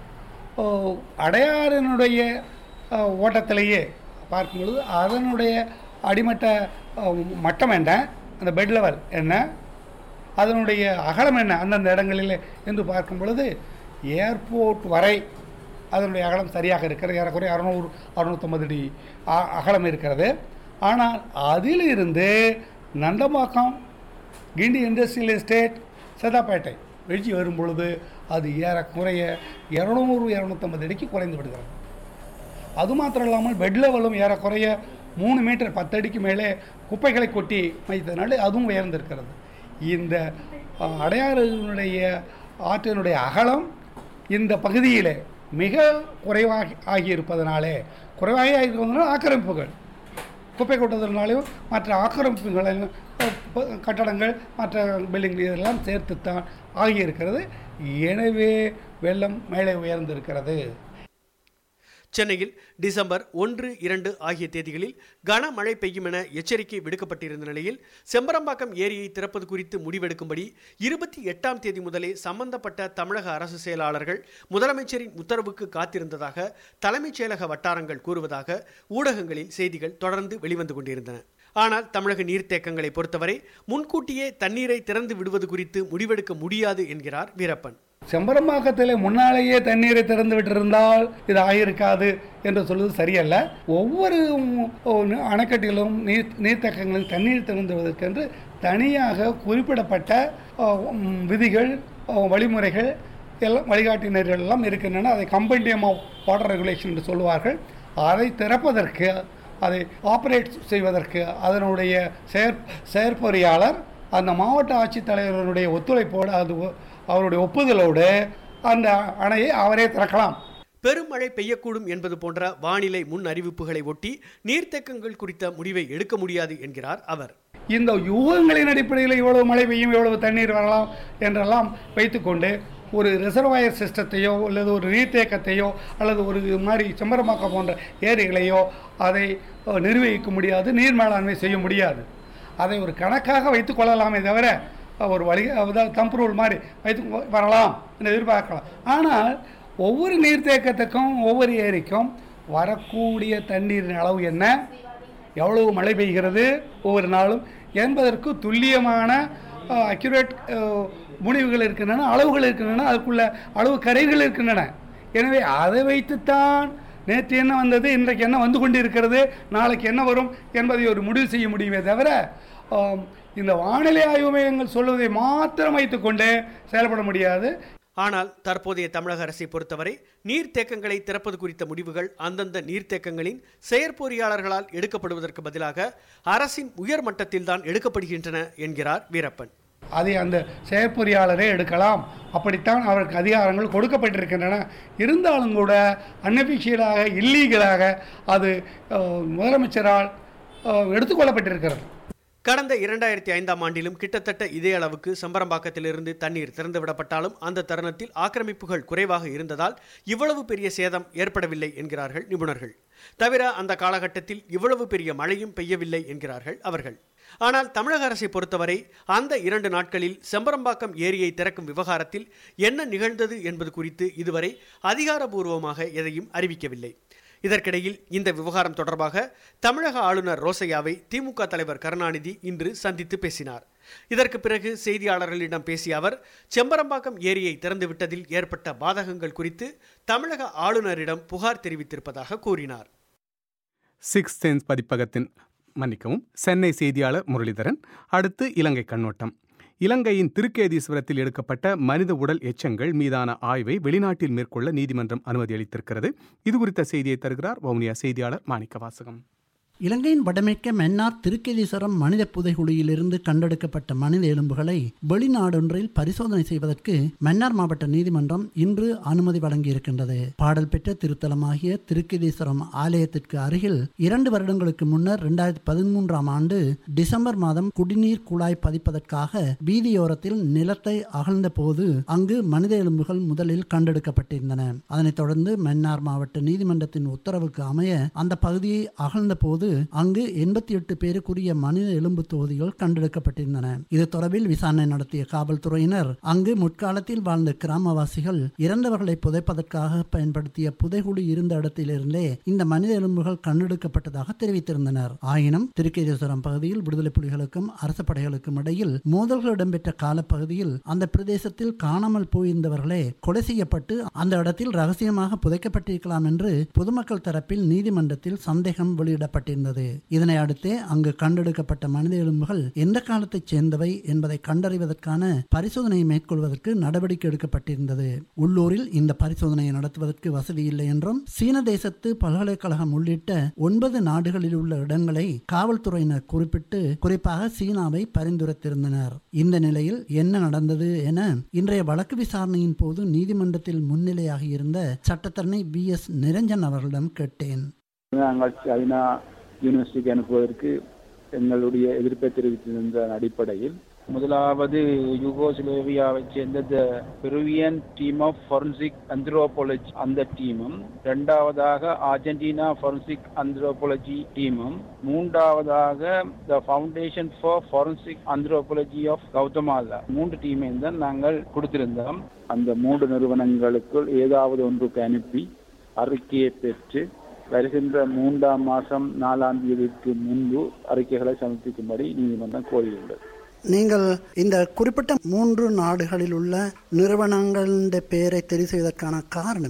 அடையாறினுடைய ஓட்டத்திலேயே பார்க்கும்பொழுது அதனுடைய அடிமட்ட மட்டம் என்ன அந்த பெட் லெவல் என்ன அதனுடைய அகலம் என்ன அந்தந்த இடங்களில் என்று பார்க்கும் பொழுது ஏர்போர்ட் வரை அதனுடைய அகலம் சரியாக இருக்கிறது ஏறக்குறைய அறநூறு அறுநூற்றம்பது அடி அகலம் இருக்கிறது ஆனால் அதிலிருந்து நந்தமாக்கம் கிண்டி இண்டஸ்ட்ரியல் எஸ்டேட் சதாப்பேட்டை வெடிச்சு வரும் பொழுது அது ஏறக்குறைய இரநூறு இரநூத்தம்பது அடிக்கு குறைந்து விடுகிறது அது மாத்திரம் இல்லாமல் பெட் லெவலும் ஏறக்குறைய மூணு மீட்டர் பத்து அடிக்கு மேலே குப்பைகளை கொட்டி வைத்ததுனால அதுவும் உயர்ந்திருக்கிறது இந்த அடையாறுடைய ஆற்றினுடைய அகலம் இந்த பகுதியில் மிக குறைவாக ஆகியிருப்பதனாலே குறைவாக ஆகியிருப்பதனால ஆக்கிரமிப்புகள் குப்பை கொட்டுவதனாலையும் மற்ற ஆக்கிரமிப்புகள் கட்டடங்கள் மற்ற பில்டிங் இதெல்லாம் சேர்த்து தான் ஆகியிருக்கிறது எனவே வெள்ளம் மேலே உயர்ந்திருக்கிறது சென்னையில் டிசம்பர் ஒன்று இரண்டு ஆகிய தேதிகளில் கனமழை பெய்யும் என எச்சரிக்கை விடுக்கப்பட்டிருந்த நிலையில் செம்பரம்பாக்கம் ஏரியை திறப்பது குறித்து முடிவெடுக்கும்படி இருபத்தி எட்டாம் தேதி முதலே சம்பந்தப்பட்ட தமிழக அரசு செயலாளர்கள் முதலமைச்சரின் உத்தரவுக்கு காத்திருந்ததாக தலைமைச் செயலக வட்டாரங்கள் கூறுவதாக ஊடகங்களில் செய்திகள் தொடர்ந்து வெளிவந்து கொண்டிருந்தன ஆனால் தமிழக நீர்த்தேக்கங்களை பொறுத்தவரை முன்கூட்டியே தண்ணீரை திறந்து விடுவது குறித்து முடிவெடுக்க முடியாது என்கிறார் வீரப்பன் செம்பரம்பாக்கத்தில் முன்னாலேயே தண்ணீரை திறந்து விட்டிருந்தால் இது ஆகியிருக்காது என்று சொல்வது சரியல்ல ஒவ்வொரு அணைக்கட்டிலும் நீர் நீர்த்தேக்கங்களில் தண்ணீர் திறந்துவதற்கென்று தனியாக குறிப்பிடப்பட்ட விதிகள் வழிமுறைகள் எல்லாம் வழிகாட்டினர்கள் எல்லாம் இருக்கின்றன அதை கம்பெண்டியம் ஆஃப் வாட்டர் ரெகுலேஷன் என்று சொல்லுவார்கள் அதை திறப்பதற்கு அதை ஆப்ரேட் செய்வதற்கு அதனுடைய செயற் செயற்பொறியாளர் அந்த மாவட்ட ஆட்சித்தலைவருடைய ஒத்துழைப்போடு அது ஒ- அவருடைய ஒப்புதலோடு அந்த அணையை அவரே திறக்கலாம் பெருமழை பெய்யக்கூடும் என்பது போன்ற வானிலை முன் அறிவிப்புகளை ஒட்டி நீர்த்தேக்கங்கள் குறித்த முடிவை எடுக்க முடியாது என்கிறார் அவர் இந்த யூகங்களின் அடிப்படையில் இவ்வளவு மழை பெய்யும் இவ்வளவு தண்ணீர் வரலாம் என்றெல்லாம் வைத்துக்கொண்டு ஒரு ரிசர்வாயர் சிஸ்டத்தையோ அல்லது ஒரு நீர்த்தேக்கத்தையோ அல்லது ஒரு இது மாதிரி செம்பரமாக்கம் போன்ற ஏரிகளையோ அதை அஹ், நிர்வகிக்க முடியாது நீர் மேலாண்மை செய்ய முடியாது அதை ஒரு கணக்காக வைத்துக் கொள்ளலாமே தவிர அஹ், ஒரு வழி அதாவது தம்ப் ரூல் மாதிரி வைத்து வரலாம் என்று எதிர்பார்க்கலாம் ஆனால் ஒவ்வொரு நீர்த்தேக்கத்துக்கும் ஒவ்வொரு ஏரிக்கும் வரக்கூடிய தண்ணீரின் அளவு என்ன எவ்வளவு மழை பெய்கிறது ஒவ்வொரு நாளும் என்பதற்கு துல்லியமான அக்யூரேட் முடிவுகள் இருக்கின்றன அளவுகள் இருக்கின்றன அதுக்குள்ள அளவு கரைகள் இருக்கின்றன எனவே அதை வைத்துத்தான் நேற்று என்ன வந்தது இன்றைக்கு என்ன வந்து கொண்டு இருக்கிறது நாளைக்கு என்ன வரும் என்பதை ஒரு முடிவு செய்ய முடியுமே தவிர ஆம், இந்த வானிலை ஆய்வு மையங்கள் சொல்வதை மாத்திரம் வைத்துக்கொண்டு செயல்பட முடியாது ஆனால் தற்போதைய தமிழக அரசை பொறுத்தவரை நீர்த்தேக்கங்களை திறப்பது குறித்த முடிவுகள் அந்தந்த நீர்த்தேக்கங்களின் செயற்பொறியாளர்களால் எடுக்கப்படுவதற்கு பதிலாக அரசின் உயர் மட்டத்தில்தான் எடுக்கப்படுகின்றன என்கிறார் வீரப்பன் அதை அந்த செயற்பொறியாளரே எடுக்கலாம் அப்படித்தான் அவருக்கு அதிகாரங்கள் கொடுக்கப்பட்டிருக்கின்றன இருந்தாலும் கூட அன்அபிஷியலாக இல்லீகலாக அது அஹ், முதலமைச்சரால் அஹ், எடுத்துக்கொள்ளப்பட்டிருக்கிறது கடந்த இரண்டாயிரத்தி ஐந்தாம் ஆண்டிலும் கிட்டத்தட்ட இதே அளவுக்கு சம்பரம்பாக்கத்திலிருந்து தண்ணீர் திறந்துவிடப்பட்டாலும் அந்த தருணத்தில் ஆக்கிரமிப்புகள் குறைவாக இருந்ததால் இவ்வளவு பெரிய சேதம் ஏற்படவில்லை என்கிறார்கள் நிபுணர்கள் தவிர அந்த காலகட்டத்தில் இவ்வளவு பெரிய மழையும் பெய்யவில்லை என்கிறார்கள் அவர்கள் ஆனால் தமிழக அரசை பொறுத்தவரை அந்த இரண்டு நாட்களில் செம்பரம்பாக்கம் ஏரியை திறக்கும் விவகாரத்தில் என்ன நிகழ்ந்தது என்பது குறித்து இதுவரை அதிகாரபூர்வமாக எதையும் அறிவிக்கவில்லை இதற்கிடையில் இந்த விவகாரம் தொடர்பாக தமிழக ஆளுநர் ரோசையாவை திமுக தலைவர் கருணாநிதி இன்று சந்தித்து பேசினார் இதற்கு பிறகு செய்தியாளர்களிடம் பேசிய அவர் செம்பரம்பாக்கம் ஏரியை திறந்துவிட்டதில் ஏற்பட்ட பாதகங்கள் குறித்து தமிழக ஆளுநரிடம் புகார் தெரிவித்திருப்பதாக கூறினார் சிக்ஸ் சென்ஸ் பதிப்பகத்தின் மன்னிக்கவும் சென்னை செய்தியாளர் முரளிதரன் அடுத்து இலங்கை கண்ணோட்டம் இலங்கையின் திருக்கேதீஸ்வரத்தில் எடுக்கப்பட்ட மனித உடல் எச்சங்கள் மீதான ஆய்வை வெளிநாட்டில் மேற்கொள்ள நீதிமன்றம் அனுமதி அளித்திருக்கிறது இது குறித்த செய்தியை தருகிறார் வவுனியா செய்தியாளர் மாணிக்க வாசகம் இலங்கையின் வடமேற்க மன்னார் திருக்கேதீஸ்வரம் மனித புதைகுழியிலிருந்து கண்டெடுக்கப்பட்ட மனித எலும்புகளை வெளிநாடொன்றில் பரிசோதனை செய்வதற்கு மன்னார் மாவட்ட நீதிமன்றம் இன்று அனுமதி வழங்கியிருக்கின்றது பாடல் பெற்ற திருத்தலமாகிய திருக்கேதீஸ்வரம் ஆலயத்திற்கு அருகில் இரண்டு வருடங்களுக்கு முன்னர் இரண்டாயிரத்தி பதிமூன்றாம் ஆண்டு டிசம்பர் மாதம் குடிநீர் குழாய் பதிப்பதற்காக வீதியோரத்தில் நிலத்தை அகழ்ந்த போது அங்கு மனித எலும்புகள் முதலில் கண்டெடுக்கப்பட்டிருந்தன அதனைத் தொடர்ந்து மன்னார் மாவட்ட நீதிமன்றத்தின் உத்தரவுக்கு அமைய அந்த பகுதியை அகழ்ந்த போது அங்கு எண்பத்தி எட்டு பேருக்குரிய மனித எலும்பு தொகுதிகள் கண்டெடுக்கப்பட்டிருந்தன இது தொடர்பில் விசாரணை நடத்திய காவல்துறையினர் அங்கு முற்காலத்தில் வாழ்ந்த கிராமவாசிகள் இறந்தவர்களை புதைப்பதற்காக பயன்படுத்திய புதைகுழி இருந்த இடத்திலிருந்தே இந்த மனித எலும்புகள் கண்டெடுக்கப்பட்டதாக தெரிவித்திருந்தனர் ஆயினும் திருக்கேதீஸ்வரம் பகுதியில் விடுதலை புலிகளுக்கும் அரசு படைகளுக்கும் இடையில் மோதல்கள் இடம்பெற்ற காலப்பகுதியில் அந்த பிரதேசத்தில் காணாமல் போயிருந்தவர்களே கொலை செய்யப்பட்டு அந்த இடத்தில் ரகசியமாக புதைக்கப்பட்டிருக்கலாம் என்று பொதுமக்கள் தரப்பில் நீதிமன்றத்தில் சந்தேகம் வெளியிடப்பட்டிருந்தது இதனை அடுத்தே அங்கு கண்டெடுக்கப்பட்ட மனித எலும்புகள் எந்த காலத்தைச் சேர்ந்தவை என்பதை கண்டறிவதற்கான பரிசோதனையை மேற்கொள்வதற்கு நடவடிக்கை எடுக்கப்பட்டிருந்தது உள்ளூரில் இந்த பரிசோதனையை நடத்துவதற்கு வசதி இல்லை என்றும் சீன தேசத்து பல்கலைக்கழகம் உள்ளிட்ட ஒன்பது நாடுகளில் உள்ள இடங்களை காவல்துறையினர் குறிப்பிட்டு குறிப்பாக சீனாவை பரிந்துரைத்திருந்தனர் இந்த நிலையில் என்ன நடந்தது என இன்றைய வழக்கு விசாரணையின் போது நீதிமன்றத்தில் முன்னிலையாகி இருந்த சட்டத்தரணி வி எஸ் நிரஞ்சன் அவர்களிடம் கேட்டேன் நாங்கள் சைனா யூனிவர்சிட்டிக்கு அனுப்புவதற்கு எங்களுடைய எதிர்ப்பை தெரிவித்திருந்த அடிப்படையில் முதலாவது யூகோஸ்லேவியாவைச் சேர்ந்த the Peruvian team of forensic anthropology அந்த டீமும் இரண்டாவதாக அர்ஜென்டினா ஃபாரன்சிக் அந்த்ரோபாலஜி டீமும் மூன்றாவதாக the foundation for forensic anthropology of Guatemala மூன்று டீமையும் தான் நாங்கள் கொடுத்திருந்தோம் அந்த மூன்று நிறுவனங்களுக்குள் ஏதாவது ஒன்றுக்கு அனுப்பி அறிக்கையை பெற்று வருகின்ற மூன்றாம் மாதம் நாலாம் தேதிக்கு முன்பு அறிக்கைகளை சமர்ப்பிக்கும்படி நீதிமன்றம் கோரியுள்ளது நீங்கள் இந்த குறிப்பிட்ட மூன்று நாடுகளில் உள்ள நிறுவனங்களின் பெயரை தெரிவு செய்வதற்கான காரணம் என்ன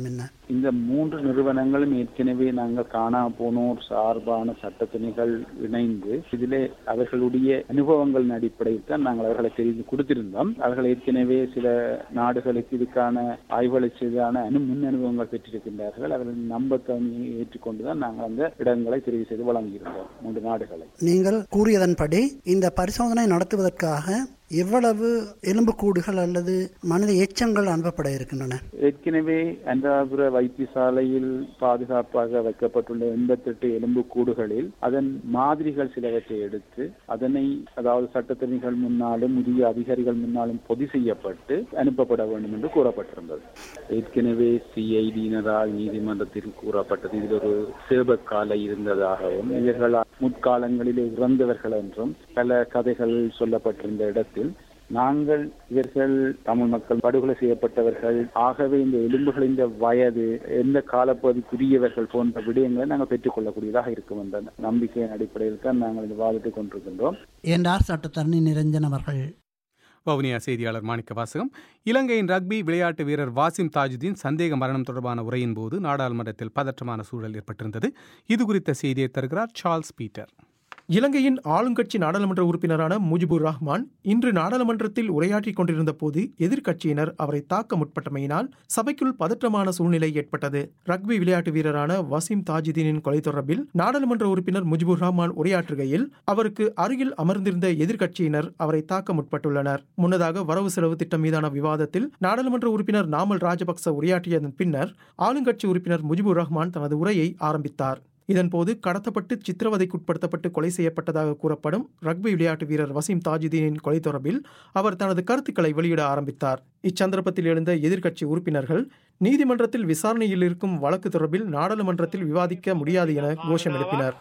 இந்த மூன்று நிறுவனங்களும் ஏற்கனவே நாங்கள் காணா போனோர் சார்பான சட்டத்தினைகள் இணைந்து இதிலே அவர்களுடைய அனுபவங்களின் அடிப்படையில் தான் நாங்கள் அவர்களை தெரிந்து கொடுத்திருந்தோம் அவர்கள் ஏற்கனவே சில நாடுகளுக்கு இதுக்கான ஆய்வுகளை செய்தான அனு முன் அனுபவங்கள் பெற்றிருக்கின்றார்கள் அவர்களின் நம்பத்தன்மையை ஏற்றுக்கொண்டுதான் நாங்கள் அந்த இடங்களை தெரிவு செய்து வழங்கியிருந்தோம் மூன்று நாடுகளை நீங்கள் கூறியதன்படி இந்த பரிசோதனை நடத்துவதற்காக எவ்வளவு எலும்புக்கூடுகள் அல்லது மனித எச்சங்கள் அனுப்பப்பட இருக்கின்றன ஏற்கனவே அன்றாபுர வைத்தியசாலையில் பாதுகாப்பாக வைக்கப்பட்டுள்ள எண்பத்தெட்டு எலும்பு கூடுகளில் அதன் மாதிரிகள் சிலவற்றை எடுத்து அதனை அதாவது சட்டத்தரணிகள் முன்னாலும் உரிய அதிகாரிகள் முன்னாலும் பொதி செய்யப்பட்டு அனுப்பப்பட வேண்டும் என்று கூறப்பட்டிருந்தது ஏற்கனவே சிஐடியினரால் நீதிமன்றத்தில் கூறப்பட்டது இதில் ஒரு சேபக்காலை இருந்ததாகவும் இவர்கள் முற்காலங்களிலே இறந்தவர்கள் என்றும் பல கதைகள் சொல்லப்பட்டிருந்த இடத்தில் நாங்கள் இவர்கள் தமிழ் மக்கள் படுகொலை செய்யப்பட்டவர்கள் ஆகவே இந்த எலும்புகளின் வயது எந்த காலப்பகுதிக்குரியவர்கள் போன்ற விடயங்களை நாங்கள் பெற்றுக்கொள்ளக்கூடியதாக இருக்கும் என்ற நம்பிக்கையின் அடிப்படையில் தான் நாங்கள் இந்த வாதிட்டுக் கொண்டிருக்கின்றோம் என்றார் சட்டத்தரணி நிரஞ்சன் அவர்கள் வவுனியா செய்தியாளர் மாணிக்க வாசகம் இலங்கையின் ரக்பி விளையாட்டு வீரர் வாசிம் தாஜுதீன் சந்தேக மரணம் தொடர்பான உரையின் போது நாடாளுமன்றத்தில் பதற்றமான சூழல் ஏற்பட்டிருந்தது இது குறித்த செய்தியை தருகிறார் சார்ல்ஸ் பீட்டர் இலங்கையின் ஆளுங்கட்சி நாடாளுமன்ற உறுப்பினரான முஜிபுர் ரஹ்மான் இன்று நாடாளுமன்றத்தில் உரையாற்றிக் கொண்டிருந்த போது எதிர்க்கட்சியினர் அவரை தாக்க முற்பட்டமையினால் சபைக்குள் பதற்றமான சூழ்நிலை ஏற்பட்டது ரக்பி விளையாட்டு வீரரான வசீம் தாஜுதீனின் கொலை தொடர்பில் நாடாளுமன்ற உறுப்பினர் முஜிபுர் ரஹ்மான் உரையாற்றுகையில் அவருக்கு அருகில் அமர்ந்திருந்த எதிர்க்கட்சியினர் அவரை தாக்க முற்பட்டுள்ளனர் முன்னதாக வரவு செலவு திட்டம் மீதான விவாதத்தில் நாடாளுமன்ற உறுப்பினர் நாமல் ராஜபக்ச உரையாற்றியதன் பின்னர் ஆளுங்கட்சி உறுப்பினர் முஜிபுர் ரஹ்மான் தனது உரையை ஆரம்பித்தார் இதன்போது கடத்தப்பட்டு சித்திரவதைக்குட்படுத்தப்பட்டு கொலை செய்யப்பட்டதாக கூறப்படும் ரக்பி விளையாட்டு வீரர் வசீம் தாஜுதீனின் கொலை தொடர்பில் அவர் தனது கருத்துக்களை வெளியிட ஆரம்பித்தார் இச்சந்தர்ப்பத்தில் எழுந்த எதிர்க்கட்சி உறுப்பினர்கள் நீதிமன்றத்தில் விசாரணையில் இருக்கும் வழக்கு தொடர்பில் நாடாளுமன்றத்தில் விவாதிக்க முடியாது என கோஷம் எழுப்பினர்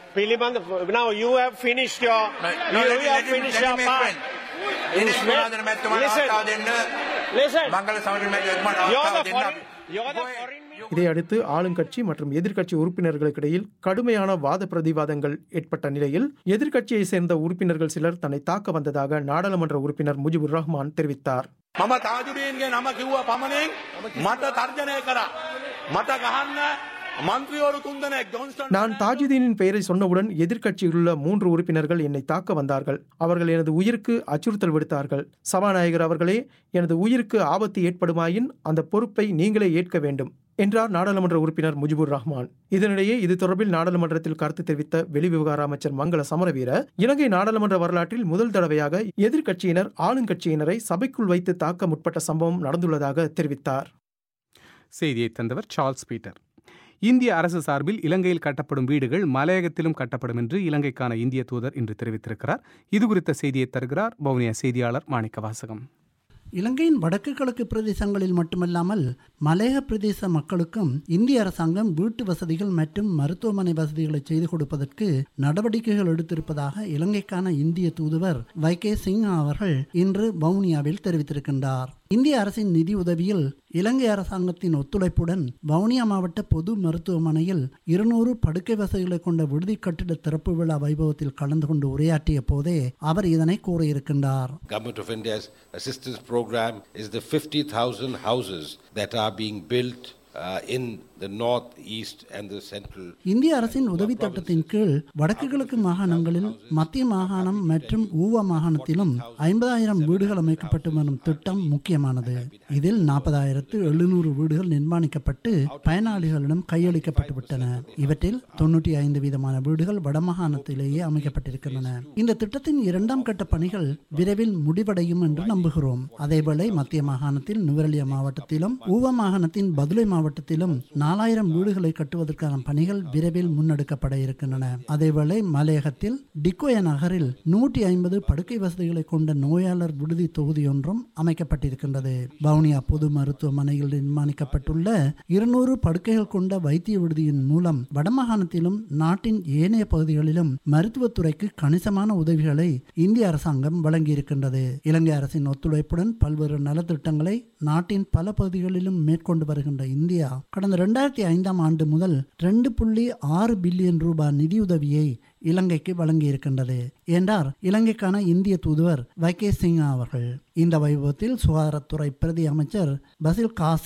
Now you have finished your. No, you, let me- you have let me- finished let your me part. explain. ඉදිරි මුණාදන මැතිතුමාට listen, අවස්ථාව දෙන්න. listen. මංගල සමග මැතිතුමාට You're අවස්ථාව the දෙන්න. foreign, you're the foreign இதையடுத்து ஆளுங்கட்சி மற்றும் எதிர்க்கட்சி உறுப்பினர்களுக்கிடையில் கடுமையான வாத பிரதிவாதங்கள் ஏற்பட்ட நிலையில் எதிர்க்கட்சியை சேர்ந்த உறுப்பினர்கள் சிலர் தன்னை தாக்க வந்ததாக நாடாளுமன்ற உறுப்பினர் முஜிபுர் ரஹ்மான் தெரிவித்தார் මම තාජුඩීන්ගේ නම කිව්ව පමණින් මට තර්ජනය කරා. මට ගහන්න මන්ත්‍රීවරු තුන්දෙනෙක් ජොන්ස්ටන් நான் தாஜுதீனின் பெயரை சொன்னவுடன் எதிர்க்கட்சியில் உள்ள மூன்று உறுப்பினர்கள் என்னை தாக்க வந்தார்கள் அவர்கள் எனது உயிருக்கு அச்சுறுத்தல் விடுத்தார்கள் சபாநாயகர் அவர்களே எனது உயிருக்கு ஆபத்து ஏற்படுமாயின் அந்த பொறுப்பை நீங்களே ஏற்க வேண்டும் என்றார் நாடாளுமன்ற உறுப்பினர் முஜிபுர் ரஹ்மான் இதனிடையே இது தொடர்பில் நாடாளுமன்றத்தில் கருத்து தெரிவித்த வெளிவிவகார அமைச்சர் மங்கள சமரவீர இலங்கை நாடாளுமன்ற வரலாற்றில் முதல் தடவையாக எதிர்க்கட்சியினர் ஆளுங்கட்சியினரை சபைக்குள் வைத்து தாக்க முற்பட்ட சம்பவம் நடந்துள்ளதாக தெரிவித்தார் செய்தியை தந்தவர் சார்ல்ஸ் பீட்டர் இந்திய அரசு சார்பில் இலங்கையில் கட்டப்படும் வீடுகள் மலையகத்திலும் கட்டப்படும் என்று இலங்கைக்கான இந்திய தூதர் இன்று தெரிவித்திருக்கிறார் இது குறித்த செய்தியை தருகிறார் வவுனியா செய்தியாளர் மாணிக்க வாசகம் இலங்கையின் வடக்கு கிழக்கு பிரதேசங்களில் மட்டுமல்லாமல் மலையக பிரதேச மக்களுக்கும் இந்திய அரசாங்கம் வீட்டு வசதிகள் மற்றும் மருத்துவமனை வசதிகளை செய்து கொடுப்பதற்கு நடவடிக்கைகள் எடுத்திருப்பதாக இலங்கைக்கான இந்திய தூதுவர் வை கே சிங் அவர்கள் இன்று வவுனியாவில் தெரிவித்திருக்கின்றார் இந்திய அரசின் நிதி உதவியில் இலங்கை அரசாங்கத்தின் ஒத்துழைப்புடன் வவுனியா மாவட்ட பொது மருத்துவமனையில் இருநூறு படுக்கை வசதிகளை கொண்ட விடுதி கட்டிட திறப்பு விழா வைபவத்தில் கலந்து கொண்டு உரையாற்றிய போதே அவர் இதனை கூறியிருக்கின்றார் Government of India's assistance program is the 50,000 houses that are being built uh, in the north, east, and the central. இந்திய அரசின் உதவி திட்டத்தின் கீழ் வடக்கு கிழக்கு மாகாணங்களில் மத்திய மாகாணம் மற்றும் ஊவா மாகாணத்திலும் ஐம்பதாயிரம் வீடுகள் அமைக்கப்பட்டு வரும் திட்டம் முக்கியமானது இதில் நாற்பதாயிரத்து எழுநூறு வீடுகள் நிர்மாணிக்கப்பட்டு பயனாளிகளிடம் கையளிக்கப்பட்டு விட்டன இவற்றில் தொன்னூற்றி ஐந்து வீதமான வீடுகள் வடமாகாணத்திலேயே அமைக்கப்பட்டிருக்கின்றன இந்த திட்டத்தின் இரண்டாம் கட்ட பணிகள் விரைவில் முடிவடையும் என்று நம்புகிறோம் அதேவேளை மத்திய மாகாணத்தில் நுவரெலியா மாவட்டத்திலும் ஊவா மாகாணத்தின் பதுளை மாவட்டத்திலும் நாலாயிரம் வீடுகளை கட்டுவதற்கான பணிகள் விரைவில் முன்னெடுக்கப்பட இருக்கின்றன அதேவேளை மலையகத்தில் டிக்கோய நகரில் நூற்றி ஐம்பது படுக்கை வசதிகளை கொண்ட நோயாளர் விடுதி தொகுதி ஒன்றும் அமைக்கப்பட்டிருக்கின்றது வவுனியா பொது மருத்துவமனையில் நிர்மாணிக்கப்பட்டுள்ள இருநூறு படுக்கைகள் கொண்ட வைத்திய விடுதியின் மூலம் வடமாகாணத்திலும் நாட்டின் ஏனைய பகுதிகளிலும் மருத்துவத்துறைக்கு கணிசமான உதவிகளை இந்திய அரசாங்கம் வழங்கியிருக்கின்றது இலங்கை அரசின் ஒத்துழைப்புடன் பல்வேறு நலத்திட்டங்களை நாட்டின் பல பகுதிகளிலும் மேற்கொண்டு வருகின்ற இந்தியா கடந்த இரண்டாயிரத்தி ஐந்தாம் ஆண்டு முதல் ரெண்டு புள்ளி ஆறு பில்லியன் ரூபாய் நிதியுதவியை இலங்கைக்கு வழங்கியிருக்கின்றது என்றார் இலங்கைக்கான இந்திய தூதுவர் வை கே சிங் அவர்கள் இந்த வைபவத்தில் சுகாதாரத்துறை பிரதி அமைச்சர் பசில் காசிம்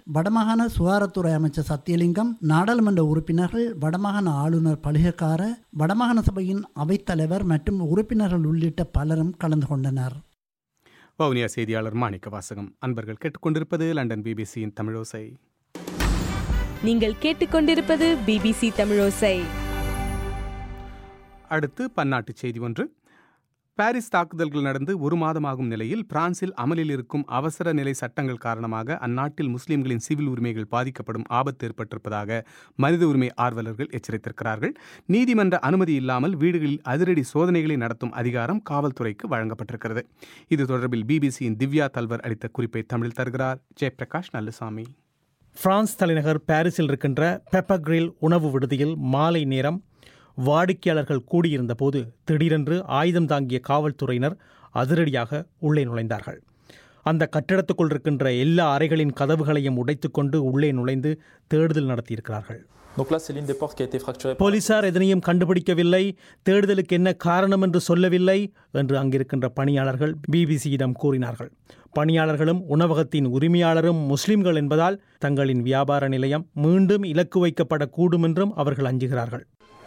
வடமாகாண சுகாதாரத்துறை அமைச்சர் சத்தியலிங்கம் நாடாளுமன்ற உறுப்பினர்கள் வடமாகாண ஆளுநர் பலிகக்கார வடமாகாண சபையின் அவைத்தலைவர் மற்றும் உறுப்பினர்கள் உள்ளிட்ட பலரும் கலந்து கொண்டனர் வவுனியா செய்தியாளர் மாணிக்க வாசகம் அன்பர்கள் கேட்டுக்கொண்டிருப்பது லண்டன் பிபிசியின் தமிழோசை நீங்கள் கேட்டுக்கொண்டிருப்பது பிபிசி தமிழோசை அடுத்து பன்னாட்டு செய்தி ஒன்று பாரிஸ் தாக்குதல்கள் நடந்து ஒரு மாதமாகும் நிலையில் பிரான்சில் அமலில் இருக்கும் அவசர நிலை சட்டங்கள் காரணமாக அந்நாட்டில் முஸ்லிம்களின் சிவில் உரிமைகள் பாதிக்கப்படும் ஆபத்து ஏற்பட்டிருப்பதாக மனித உரிமை ஆர்வலர்கள் எச்சரித்திருக்கிறார்கள் நீதிமன்ற அனுமதி இல்லாமல் வீடுகளில் அதிரடி சோதனைகளை நடத்தும் அதிகாரம் காவல்துறைக்கு வழங்கப்பட்டிருக்கிறது இது தொடர்பில் பிபிசியின் திவ்யா தல்வர் அளித்த குறிப்பை தமிழ் தருகிறார் ஜெயபிரகாஷ் நல்லசாமி பிரான்ஸ் தலைநகர் பாரிஸில் இருக்கின்ற பெப்பர் கிரில் உணவு விடுதியில் மாலை நேரம் வாடிக்கையாளர்கள் கூடியிருந்த போது திடீரென்று ஆயுதம் தாங்கிய காவல்துறையினர் அதிரடியாக உள்ளே நுழைந்தார்கள் அந்த கட்டிடத்துக்குள் இருக்கின்ற எல்லா அறைகளின் கதவுகளையும் உடைத்துக்கொண்டு உள்ளே நுழைந்து தேடுதல் நடத்தியிருக்கிறார்கள் Donc là, c'est l'une des portes qui a été fracturée. par- போலீசார் எதனையும் கண்டுபிடிக்கவில்லை தேடுதலுக்கு என்ன காரணம் என்று சொல்லவில்லை என்று அங்கிருக்கின்ற பணியாளர்கள் பிபிசியிடம் கூறினார்கள் பணியாளர்களும் உணவகத்தின் உரிமையாளரும் முஸ்லிம்கள் என்பதால் தங்களின் வியாபார நிலையம் மீண்டும் இலக்கு வைக்கப்படக்கூடும் என்றும் அவர்கள் அஞ்சுகிறார்கள்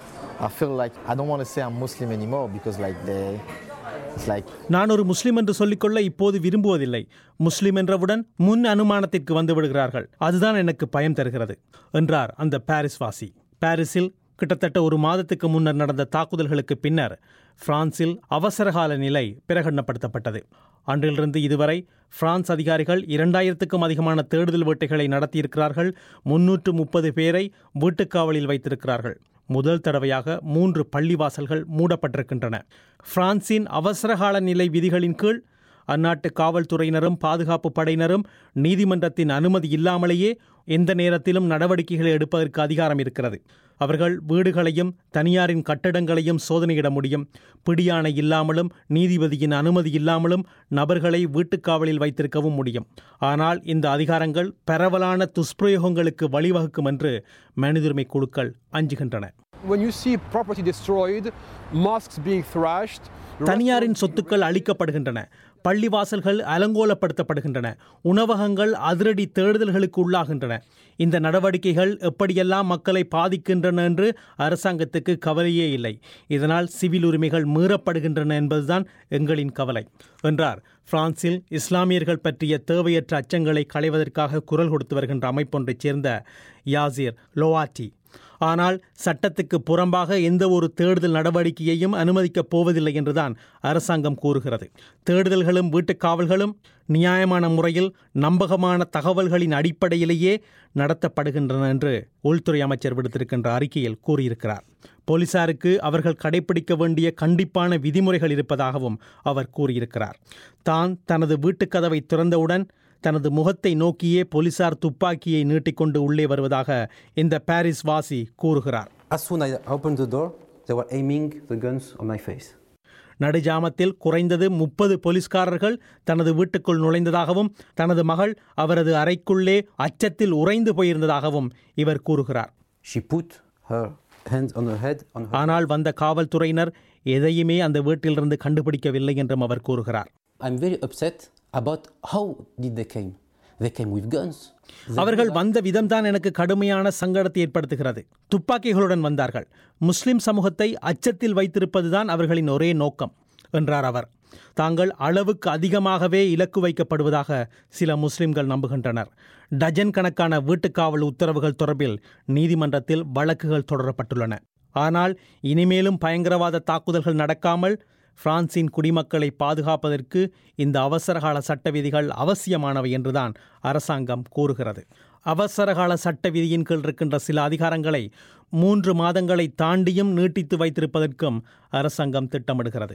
I feel like I don't want to say I'm Muslim anymore because like they, it's like நான் ஒரு முஸ்லிம் என்று சொல்லிக்கொள்ள இப்போது விரும்புவதில்லை முஸ்லிம் என்றவுடன் முன் அனுமானத்திற்கு வந்து விடுகிறார்கள் அதுதான் எனக்கு பயம் தருகிறது என்றார் அந்த பாரிஸ் வாசி பாரிஸில் கிட்டத்தட்ட ஒரு மாதத்துக்கு முன்னர் நடந்த தாக்குதல்களுக்கு பின்னர் பிரான்சில் அவசரகால நிலை பிரகடனப்படுத்தப்பட்டது அன்றிலிருந்து இதுவரை பிரான்ஸ் அதிகாரிகள் இரண்டாயிரத்துக்கும் அதிகமான தேடுதல் வேட்டைகளை நடத்தியிருக்கிறார்கள் முன்னூற்று முப்பது பேரை வீட்டுக்காவலில் வைத்திருக்கிறார்கள் முதல் தடவையாக மூன்று பள்ளிவாசல்கள் மூடப்பட்டிருக்கின்றன பிரான்சின் அவசரகால நிலை விதிகளின் கீழ் அந்நாட்டு காவல்துறையினரும் பாதுகாப்பு படையினரும் நீதிமன்றத்தின் அனுமதி இல்லாமலேயே எந்த நேரத்திலும் நடவடிக்கைகளை எடுப்பதற்கு அதிகாரம் இருக்கிறது அவர்கள் வீடுகளையும் தனியாரின் கட்டடங்களையும் சோதனையிட முடியும் பிடியாணை இல்லாமலும் நீதிபதியின் அனுமதி இல்லாமலும் நபர்களை வீட்டுக்காவலில் வைத்திருக்கவும் முடியும் ஆனால் இந்த அதிகாரங்கள் பரவலான துஷ்பிரயோகங்களுக்கு வழிவகுக்கும் என்று மனிதுரிமை குழுக்கள் அஞ்சுகின்றன When you see property destroyed, mosques being thrashed, தனியாரின் சொத்துக்கள் அளிக்கப்படுகின்றன பள்ளிவாசல்கள் அலங்கோலப்படுத்தப்படுகின்றன உணவகங்கள் அதிரடி தேடுதல்களுக்கு உள்ளாகின்றன இந்த நடவடிக்கைகள் எப்படியெல்லாம் மக்களை பாதிக்கின்றன என்று அரசாங்கத்துக்கு கவலையே இல்லை இதனால் சிவில் உரிமைகள் மீறப்படுகின்றன என்பதுதான் எங்களின் கவலை என்றார் பிரான்சில் இஸ்லாமியர்கள் பற்றிய தேவையற்ற அச்சங்களை களைவதற்காக குரல் கொடுத்து வருகின்ற அமைப்பொன்றைச் சேர்ந்த யாசிர் லோவாட்டி ஆனால் சட்டத்துக்கு புறம்பாக எந்த ஒரு தேடுதல் நடவடிக்கையையும் அனுமதிக்கப் போவதில்லை என்றுதான் அரசாங்கம் கூறுகிறது தேடுதல்களும் வீட்டுக் காவல்களும் நியாயமான முறையில் நம்பகமான தகவல்களின் அடிப்படையிலேயே நடத்தப்படுகின்றன என்று உள்துறை அமைச்சர் விடுத்திருக்கின்ற அறிக்கையில் கூறியிருக்கிறார் போலீசாருக்கு அவர்கள் கடைபிடிக்க வேண்டிய கண்டிப்பான விதிமுறைகள் இருப்பதாகவும் அவர் கூறியிருக்கிறார் தான் தனது வீட்டுக் கதவை திறந்தவுடன் தனது முகத்தை நோக்கியே போலீசார் துப்பாக்கியை நீட்டிக்கொண்டு உள்ளே வருவதாக இந்த பாரிஸ் வாசி கூறுகிறார் As soon as I opened the door, they were aiming the guns on my face. நடுஜாமத்தில் குறைந்தது முப்பது போலீஸ்காரர்கள் தனது வீட்டுக்குள் நுழைந்ததாகவும் தனது மகள் அவரது அறைக்குள்ளே அச்சத்தில் உறைந்து போயிருந்ததாகவும் இவர் கூறுகிறார் She put her hands on her head, on her ஆனால் வந்த காவல்துறையினர் எதையுமே அந்த வீட்டிலிருந்து கண்டுபிடிக்கவில்லை என்றும் அவர் கூறுகிறார் I'm very upset about how did they came. They came with guns. அவர்கள் வந்த விதம்தான் எனக்கு கடுமையான சங்கடத்தை ஏற்படுத்துகிறது துப்பாக்கிகளுடன் வந்தார்கள் முஸ்லிம் சமூகத்தை அச்சத்தில் வைத்திருப்பதுதான் அவர்களின் ஒரே நோக்கம் என்றார் அவர் தாங்கள் அளவுக்கு அதிகமாகவே இலக்கு வைக்கப்படுவதாக சில முஸ்லிம்கள் நம்புகின்றனர் டஜன் கணக்கான வீட்டுக்காவல் உத்தரவுகள் தொடர்பில் நீதிமன்றத்தில் வழக்குகள் தொடரப்பட்டுள்ளன ஆனால் இனிமேலும் பயங்கரவாத தாக்குதல்கள் நடக்காமல் பிரான்சின் குடிமக்களை பாதுகாப்பதற்கு இந்த அவசரகால சட்ட விதிகள் அவசியமானவை என்றுதான் அரசாங்கம் கூறுகிறது அவசரகால சட்ட விதியின் கீழ் இருக்கின்ற சில அதிகாரங்களை மூன்று மாதங்களை தாண்டியும் நீட்டித்து வைத்திருப்பதற்கும் அரசாங்கம் திட்டமிடுகிறது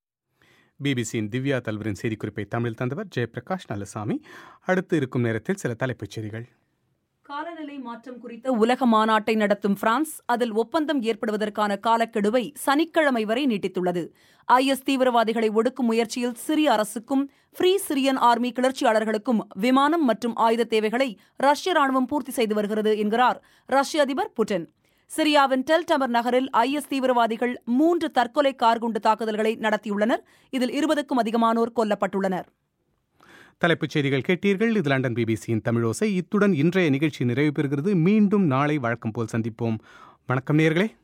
பிபிசியின் திவ்யா தல்வரின் செய்திக்குறிப்பை தமிழில் தந்தவர் ஜெயபிரகாஷ் நல்லசாமி அடுத்து இருக்கும் நேரத்தில் சில தலைப்புச் செய்திகள் காலநிலை மாற்றம் குறித்த உலக மாநாட்டை நடத்தும் பிரான்ஸ் அதில் ஒப்பந்தம் ஏற்படுவதற்கான காலக்கெடுவை சனிக்கிழமை வரை நீட்டித்துள்ளது ஐஎஸ் தீவிரவாதிகளை ஒடுக்கும் முயற்சியில் சிரிய அரசுக்கும் ஃப்ரீ சிரியன் ஆர்மி கிளர்ச்சியாளர்களுக்கும் விமானம் மற்றும் ஆயுத தேவைகளை ரஷ்ய ராணுவம் பூர்த்தி செய்து வருகிறது என்கிறார் ரஷ்ய அதிபர் புட்டின் சிரியாவின் டெல் டமர் நகரில் ஐஎஸ் தீவிரவாதிகள் மூன்று தற்கொலை கார் குண்டு தாக்குதல்களை நடத்தியுள்ளனர் இதில் இருபதுக்கும் அதிகமானோர் கொல்லப்பட்டுள்ளனர் தலைப்புச் செய்திகள் கேட்டீர்கள் இது லண்டன் பிபிசியின் தமிழோசை இத்துடன் இன்றைய நிகழ்ச்சி நிறைவு பெறுகிறது மீண்டும் நாளை வழக்கம் போல் சந்திப்போம் வணக்கம் நேர்களே